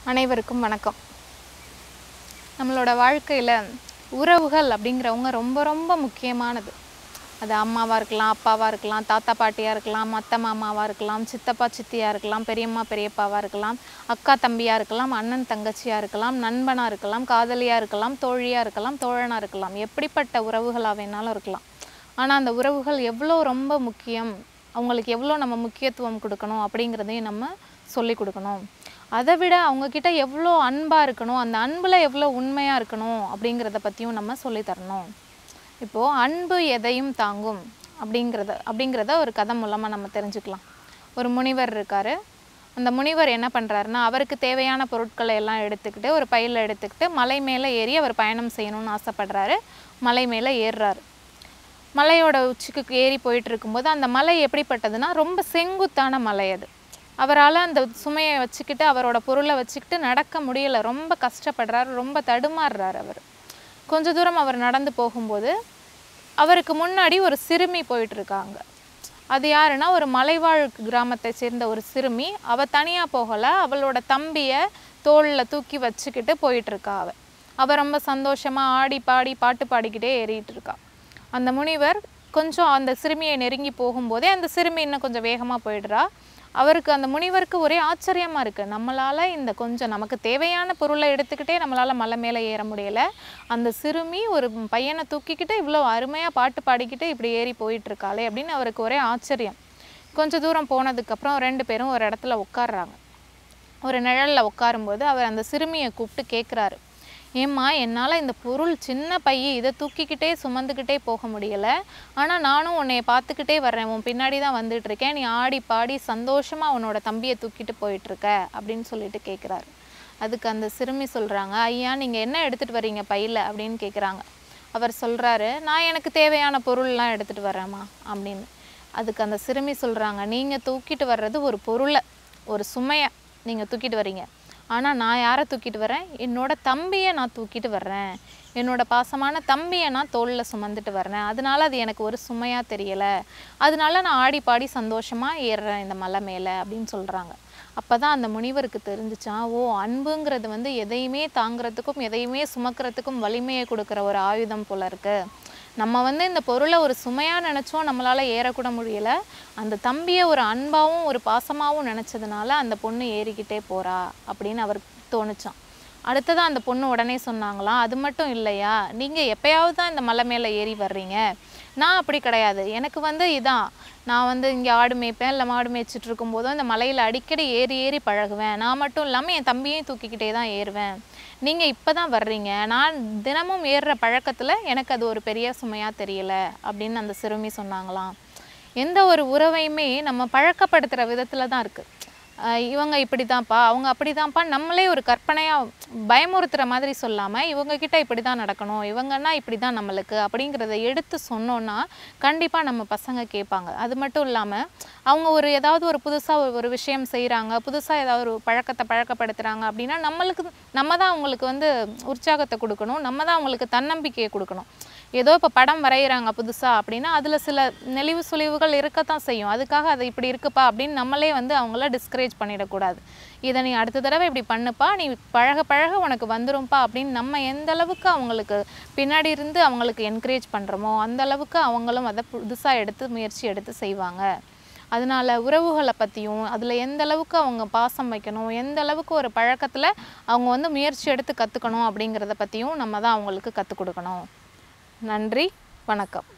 அனைவருக்கும் வணக்கம் நம்மளோட வாழ்க்கையில் உறவுகள் அப்படிங்கிறவங்க ரொம்ப ரொம்ப முக்கியமானது அது அம்மாவாக இருக்கலாம் அப்பாவாக இருக்கலாம் தாத்தா பாட்டியாக இருக்கலாம் அத்தை மாமாவாக இருக்கலாம் சித்தப்பா சித்தியாக இருக்கலாம் பெரியம்மா பெரியப்பாவாக இருக்கலாம் அக்கா தம்பியாக இருக்கலாம் அண்ணன் தங்கச்சியாக இருக்கலாம் நண்பனாக இருக்கலாம் காதலியாக இருக்கலாம் தோழியாக இருக்கலாம் தோழனாக இருக்கலாம் எப்படிப்பட்ட உறவுகளாக வேணாலும் இருக்கலாம் ஆனால் அந்த உறவுகள் எவ்வளோ ரொம்ப முக்கியம் அவங்களுக்கு எவ்வளோ நம்ம முக்கியத்துவம் கொடுக்கணும் அப்படிங்கிறதையும் நம்ம சொல்லி கொடுக்கணும் அதை விட அவங்கக்கிட்ட எவ்வளோ அன்பாக இருக்கணும் அந்த அன்பில் எவ்வளோ உண்மையாக இருக்கணும் அப்படிங்கிறத பற்றியும் நம்ம சொல்லித் தரணும் இப்போது அன்பு எதையும் தாங்கும் அப்படிங்கிறத அப்படிங்கிறத ஒரு கதை மூலமாக நம்ம தெரிஞ்சுக்கலாம் ஒரு முனிவர் இருக்கார் அந்த முனிவர் என்ன பண்ணுறாருன்னா அவருக்கு தேவையான பொருட்களை எல்லாம் எடுத்துக்கிட்டு ஒரு பையில் எடுத்துக்கிட்டு மலை மேலே ஏறி அவர் பயணம் செய்யணும்னு ஆசைப்படுறாரு மலை மேலே ஏறுறாரு மலையோட உச்சிக்கு ஏறி போயிட்டு இருக்கும்போது அந்த மலை எப்படிப்பட்டதுன்னா ரொம்ப செங்குத்தான மலை அது அவரால் அந்த சுமையை வச்சுக்கிட்டு அவரோட பொருளை வச்சுக்கிட்டு நடக்க முடியல ரொம்ப கஷ்டப்படுறாரு ரொம்ப தடுமாறுறாரு அவர் கொஞ்ச தூரம் அவர் நடந்து போகும்போது அவருக்கு முன்னாடி ஒரு சிறுமி போயிட்டு இருக்காங்க அது யாருன்னா ஒரு மலைவாழ் கிராமத்தை சேர்ந்த ஒரு சிறுமி அவ தனியாக போகலை அவளோட தம்பியை தோளில் தூக்கி வச்சுக்கிட்டு போயிட்டு இருக்கா அவ அவ ரொம்ப சந்தோஷமா ஆடி பாடி பாட்டு பாடிக்கிட்டே ஏறிட்டு இருக்கா அந்த முனிவர் கொஞ்சம் அந்த சிறுமியை நெருங்கி போகும்போதே அந்த சிறுமி இன்னும் கொஞ்சம் வேகமாக போயிடுறா அவருக்கு அந்த முனிவருக்கு ஒரே ஆச்சரியமாக இருக்குது நம்மளால் இந்த கொஞ்சம் நமக்கு தேவையான பொருளை எடுத்துக்கிட்டே நம்மளால் மலை மேலே ஏற முடியல அந்த சிறுமி ஒரு பையனை தூக்கிக்கிட்டு இவ்வளோ அருமையாக பாட்டு பாடிக்கிட்டு இப்படி ஏறி போயிட்டு இருக்காளே அப்படின்னு அவருக்கு ஒரே ஆச்சரியம் கொஞ்ச தூரம் போனதுக்கப்புறம் ரெண்டு பேரும் ஒரு இடத்துல உட்கார்றாங்க ஒரு நிழலில் உட்காரும்போது அவர் அந்த சிறுமியை கூப்பிட்டு கேட்குறாரு ஏம்மா என்னால் இந்த பொருள் சின்ன பைய இதை தூக்கிக்கிட்டே சுமந்துக்கிட்டே போக முடியலை ஆனால் நானும் உன்னைய பார்த்துக்கிட்டே வர்றேன் உன் பின்னாடி தான் வந்துட்டு இருக்கேன் நீ ஆடி பாடி சந்தோஷமாக உன்னோட தம்பியை தூக்கிட்டு போயிட்டுருக்க அப்படின்னு சொல்லிட்டு கேட்குறாரு அதுக்கு அந்த சிறுமி சொல்கிறாங்க ஐயா நீங்கள் என்ன எடுத்துகிட்டு வர்றீங்க பையில் அப்படின்னு கேட்குறாங்க அவர் சொல்கிறாரு நான் எனக்கு தேவையான பொருள்லாம் எடுத்துகிட்டு வரேம்மா அப்படின்னு அதுக்கு அந்த சிறுமி சொல்கிறாங்க நீங்கள் தூக்கிட்டு வர்றது ஒரு பொருளை ஒரு சுமையை நீங்கள் தூக்கிட்டு வர்றீங்க ஆனால் நான் யாரை தூக்கிட்டு வரேன் என்னோட தம்பியை நான் தூக்கிட்டு வர்றேன் என்னோட பாசமான தம்பியை நான் தோளில் சுமந்துட்டு வர்றேன் அதனால அது எனக்கு ஒரு சுமையாக தெரியலை அதனால நான் ஆடி பாடி சந்தோஷமாக ஏறுறேன் இந்த மலை மேலே அப்படின்னு சொல்கிறாங்க அப்போ தான் அந்த முனிவருக்கு தெரிஞ்சிச்சான் ஓ அன்புங்கிறது வந்து எதையுமே தாங்கிறதுக்கும் எதையுமே சுமக்கிறதுக்கும் வலிமையை கொடுக்குற ஒரு ஆயுதம் போல இருக்கு நம்ம வந்து இந்த பொருளை ஒரு சுமையாக நினச்சோம் நம்மளால் ஏறக்கூட முடியல அந்த தம்பியை ஒரு அன்பாகவும் ஒரு பாசமாகவும் நினச்சதுனால அந்த பொண்ணு ஏறிக்கிட்டே போறா அப்படின்னு அவருக்கு தோணுச்சான் அடுத்ததான் அந்த பொண்ணு உடனே சொன்னாங்களாம் அது மட்டும் இல்லையா நீங்கள் எப்பயாவது தான் இந்த மலை மேலே ஏறி வர்றீங்க நான் அப்படி கிடையாது எனக்கு வந்து இதான் நான் வந்து இங்கே ஆடு மேய்ப்பேன் இல்லை மாடு மேய்ச்சிட்டு இருக்கும்போதும் இந்த மலையில் அடிக்கடி ஏறி ஏறி பழகுவேன் நான் மட்டும் இல்லாமல் என் தம்பியையும் தூக்கிக்கிட்டே தான் ஏறுவேன் நீங்கள் இப்போ தான் வர்றீங்க நான் தினமும் ஏறுற பழக்கத்தில் எனக்கு அது ஒரு பெரிய சுமையாக தெரியல அப்படின்னு அந்த சிறுமி சொன்னாங்களாம் எந்த ஒரு உறவையுமே நம்ம பழக்கப்படுத்துகிற விதத்தில் தான் இருக்குது இவங்க இப்படி தான்ப்பா அவங்க அப்படி தான்ப்பா நம்மளே ஒரு கற்பனையாக பயமுறுத்துகிற மாதிரி சொல்லாமல் இவங்க கிட்ட இப்படி தான் நடக்கணும் இவங்கன்னா இப்படி தான் நம்மளுக்கு அப்படிங்கிறத எடுத்து சொன்னோன்னா கண்டிப்பாக நம்ம பசங்க கேட்பாங்க அது மட்டும் இல்லாமல் அவங்க ஒரு ஏதாவது ஒரு புதுசாக ஒரு விஷயம் செய்கிறாங்க புதுசாக ஏதாவது ஒரு பழக்கத்தை பழக்கப்படுத்துகிறாங்க அப்படின்னா நம்மளுக்கு நம்ம தான் அவங்களுக்கு வந்து உற்சாகத்தை கொடுக்கணும் நம்ம தான் அவங்களுக்கு தன்னம்பிக்கையை கொடுக்கணும் ஏதோ இப்போ படம் வரைகிறாங்க புதுசாக அப்படின்னா அதில் சில நெளிவு சுழிவுகள் இருக்கத்தான் செய்யும் அதுக்காக அது இப்படி இருக்குப்பா அப்படின்னு நம்மளே வந்து அவங்கள டிஸ்கரேஜ் பண்ணிடக்கூடாது இதை நீ அடுத்த தடவை இப்படி பண்ணுப்பா நீ பழக பழக உனக்கு வந்துரும்ப்பா அப்படின்னு நம்ம எந்த அளவுக்கு அவங்களுக்கு பின்னாடி இருந்து அவங்களுக்கு என்கரேஜ் பண்ணுறோமோ அந்த அளவுக்கு அவங்களும் அதை புதுசாக எடுத்து முயற்சி எடுத்து செய்வாங்க அதனால உறவுகளை பற்றியும் அதில் எந்த அளவுக்கு அவங்க பாசம் வைக்கணும் எந்த அளவுக்கு ஒரு பழக்கத்தில் அவங்க வந்து முயற்சி எடுத்து கற்றுக்கணும் அப்படிங்கிறத பற்றியும் நம்ம தான் அவங்களுக்கு கற்றுக் கொடுக்கணும் நன்றி வணக்கம்